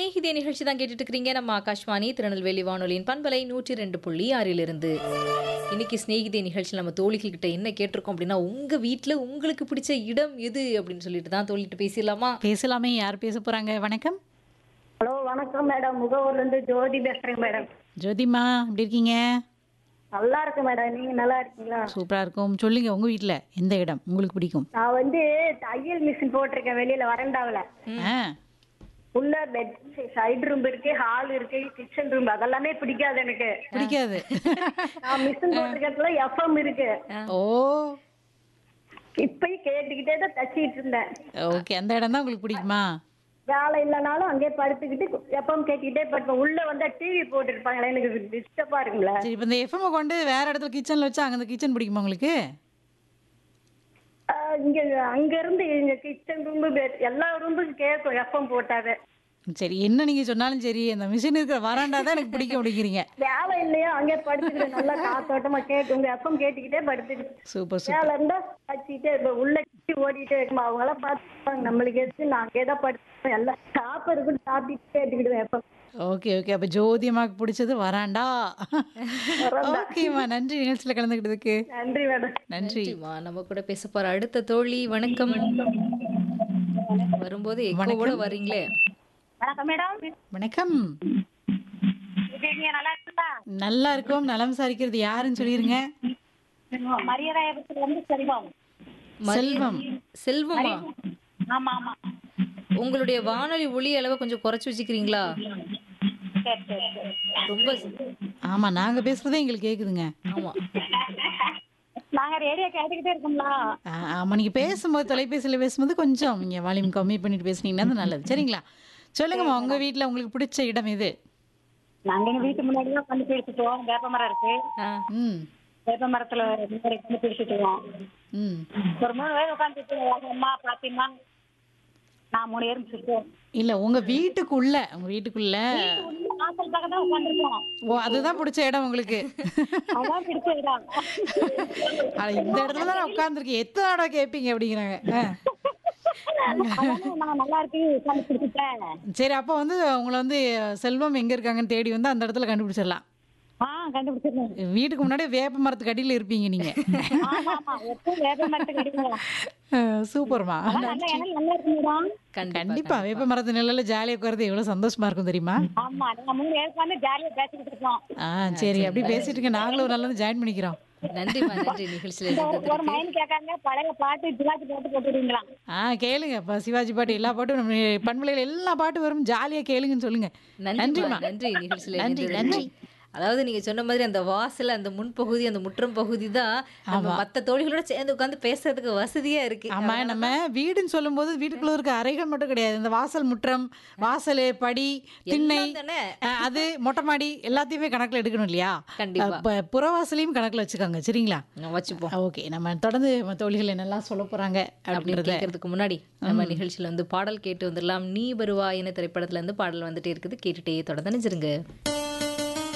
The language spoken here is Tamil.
ஸ்நேகிதே நிகழ்ச்சி தான் கேட்டுட்டு இருக்கிறீங்க நம்ம ஆகாஷ்வாணி திருநெல்வேலி வானொலியின் பண்பலை நூற்றி ரெண்டு புள்ளி ஆறிலிருந்து இன்னைக்கு ஸ்நேகிதே நிகழ்ச்சியில் நம்ம தோழிகள் கிட்ட என்ன கேட்டிருக்கோம் அப்படின்னா உங்க வீட்ல உங்களுக்கு பிடிச்ச இடம் எது அப்படின்னு சொல்லிட்டு தான் தோழிட்டு பேசிடலாமா பேசலாமே யார் பேச போறாங்க வணக்கம் ஹலோ வணக்கம் மேடம் முகவூர்ல இருந்து ஜோதி பேசுறேன் மேடம் ஜோதிமா எப்படி இருக்கீங்க நல்லா இருக்கு மேடம் நீங்க நல்லா இருக்கீங்களா சூப்பரா இருக்கும் சொல்லுங்க உங்க வீட்ல எந்த இடம் உங்களுக்கு பிடிக்கும் நான் வந்து தையல் மிஷின் போட்டிருக்கேன் வெளியில வரண்டாவில ஆ, உள்ள பெட் சைடு ரூம் இருக்கு ஹால் இருக்கு கிச்சன் ரூம் அதெல்லாமே பிடிக்காது எனக்கு பிடிக்காது நான் மிஷின் போட்டிருக்கிறதுல எஃப்எம் இருக்கு ஓ இப்பயும் கேட்டுக்கிட்டே தான் தச்சிட்டு இருந்தேன் ஓகே அந்த இடம் தான் உங்களுக்கு பிடிக்குமா வேலை இல்லைனாலும் அங்கேயே படுத்துக்கிட்டு எஃப்எம் கேட்டுக்கிட்டே படுப்பேன் உள்ள வந்தா டிவி போட்டுருப்பாங்களே எனக்கு டிஸ்டர்பா இருக்கும்ல சரி இப்போ இந்த எஃப்எம் கொண்டு வேற இடத்துல கிச்சன்ல வச்சா அங்க அந்த கிச்சன் பிடிக்குமா உங்களுக்கு ஆஹ் இங்க அங்க இருந்து இங்க கிச்சன் ரூம் எல்லா ரூமுக்கும் கேட்கும் எஃப்எம் போட்டாவே சரி என்ன நீங்க சொன்னாலும் சரி அந்த மிஷின் இருக்கிற வராண்டா தான் எனக்கு பிடிக்க முடிக்கிறீங்க வேலை இல்லையா அங்கே படுத்துக்கிட்டு நல்லா காத்தோட்டமா கேட்டு உங்க எஃப்எம் கேட்டுக்கிட்டே படுத்துக்கிட்டு சூப்பர் சூப்பர் வேலை இருந்தா வச்சுக்கிட்டே இப்ப உள்ள கிட்டி ஓடிட்டே இருக்குமா அவங்க எல்லாம் பார்த்துப்பாங்க நம்மளுக்கு எதுக்கு நான் அங்கே தான் படுத்துப்பேன் எல்லாம் சாப்பிட்றதுக்கு சாப்பிட்டு கேட்டுக்கிடுவேன் எஃப்எம் ஓகே ஓகே அப்ப ஜோதியமாக்கு பிடிச்சது வராண்டா ஓகேம்மா நன்றி நிகழ்ச்சியில் கலந்துக்கிட்டதுக்கு நன்றி மேடம் நன்றி நன்றிம்மா நம்ம கூட பேச போற அடுத்த தோழி வணக்கம் வரும்போது எக்கோவோட வர்றீங்களே வணக்கம் மேடம் வணக்கம் நீங்க நல்லா இருக்கா நல்லா இருக்கோம் நலம் விசாரிக்கிறது யாருன்னு சொல்லிருங்க மரியராயபுரத்துல இருந்து செல்வம் செல்வம் செல்வமா ஆமா ஆமா உங்களுடைய வானொலி ஒளி அளவை கொஞ்சம் குறைச்சு வச்சுக்கிறீங்களா சரி சரி சரி ரொம்ப ஆமா நாங்க பேசுறதே எங்களுக்கு கேக்குதுங்க ஆமா நாங்க ரேடியோ கேட்டுக்கிட்டே இருக்கோம்ல ஆ, ஆமா நீங்க பேசும்போது தொலைபேசியில பேசும்போது கொஞ்சம் நீங்க வால்யூம் கம்மி பண்ணிட்டு பேசுனீங்கன்னா அது நல்லது சரிங்களா சொல்லுங்கம்மா உங்க வீட்ல உங்களுக்கு பிடிச்ச இடம் எது நாங்க எங்க வீட்டு முன்னாடி தான் கண்டு பிடிச்சிட்டோம் வேப்ப மரம் இருக்கு ஆ, ம் வேப்ப மரத்துல முன்னாடி கண்டு பிடிச்சிட்டுவோம் ம் ஒரு மூணு பேர் உட்காந்துட்டு அம்மா பாத்திமா நான் மூணு பேரும் சுத்தோம் இல்ல உங்க வீட்டுக்குள்ள உங்க வீட்டுக்குள்ள வாசல் பக்கம் தான் உட்காந்துருக்கோம் ஓ அதுதான் பிடிச்ச இடம் உங்களுக்கு அதான் பிடிச்ச இடம் ஆனா இந்த இடத்துல தான் நான் உட்கார்ந்துருக்கேன் எத்தனை தடவை கேட்பீங்க அப்படிங்கிறாங்க ஆ. அதானே நான் நல்லா இருக்கு உட்காந்து பிடிச்சிட்டேன் சரி அப்போ வந்து உங்களை வந்து செல்வம் எங்க இருக்காங்கன்னு தேடி வந்து அந்த இடத்துல கண்டுபிடிச்சிடலாம் ஆ கண்டுபிடிச்சிருக்கேன் வீட்டுக்கு முன்னாடி வேப்ப மரத்துக்கு அடியில இருப்பீங்க நீங்க ஆமா ஆமா எப்பவும் வேப்ப மரத்துக்கு அடிக்கலாம் அஹ் சூப்பர்மா நல்லா இடம் நல்லா இருக்கு மேடம் கண்டிப்பா கண்டிப்பா வேப்ப மரத்து நிழல்ல ஜாலியா உட்கார்றது எவ்வளவு சந்தோஷமா இருக்கும் தெரியுமா ஆமா நாங்க மூணு பேர் உட்காந்து ஜாலியா பேசிக்கிட்டு இருக்கோம் ஆ சரி அப்படி பேசிட்டு இருக்க நாங்களும் ஒரு நாள் ஜாயின் பண்ணிக்கிறோம் நன்றிம்மா நன்றி நிகழ்ச்சியில ஒரு இருந்ததுக்கு மைண்ட் கேட்காங்க பழைய பாட்டு சிவாஜி பாட்டு போட்டுடுவீங்களா ஆ கேளுங்க இப்ப சிவாஜி பாட்டு எல்லா பாட்டும் நம்ம பண்பலையில எல்லா பாட்டும் வரும் ஜாலியா கேளுங்கன்னு சொல்லுங்க நன்றிம்மா நன்றி நிகழ்ச்சியில நன்றி, இருந்ததுக்கு. நன்றி. அதாவது நீங்க சொன்ன மாதிரி அந்த வாசல் அந்த முன்பகுதி அந்த முற்றம் பகுதி தான் நம்ம மத்த தோழிகளோட சேர்ந்து உட்கார்ந்து பேசுறதுக்கு வசதியா இருக்கு ஆமா நம்ம வீடுன்னு சொல்லும்போது வீட்டுக்குள்ள இருக்க அறைகள் மட்டும் கிடையாது இந்த வாசல் முற்றம் வாசல் படி திண்ணை எல்லாம் தானே ஆ, அது மொட்டை மாடி எல்லாத்தையுமே கணக்குல எடுக்கணும் இல்லையா கண்டிப்பா. அப்ப புறவாசலையும் கணக்குல வச்சுக்கோங்க சரிங்களா நான் வச்சுப்போம் ஓகே நம்ம தொடர்ந்து நம்ம தோழிகள் என்னெல்லாம் சொல்ல போறாங்க அப்படின்னு அப்படின்றத கேட்கறதுக்கு முன்னாடி நம்ம நிகழ்ச்சியில வந்து பாடல் கேட்டு வந்துடலாம் நீ வருவா என திரைப்படத்துல இருந்து பாடல் வந்துட்டே இருக்குது கேட்டுட்டே தொடர்ந்து நினைச்சிருங்க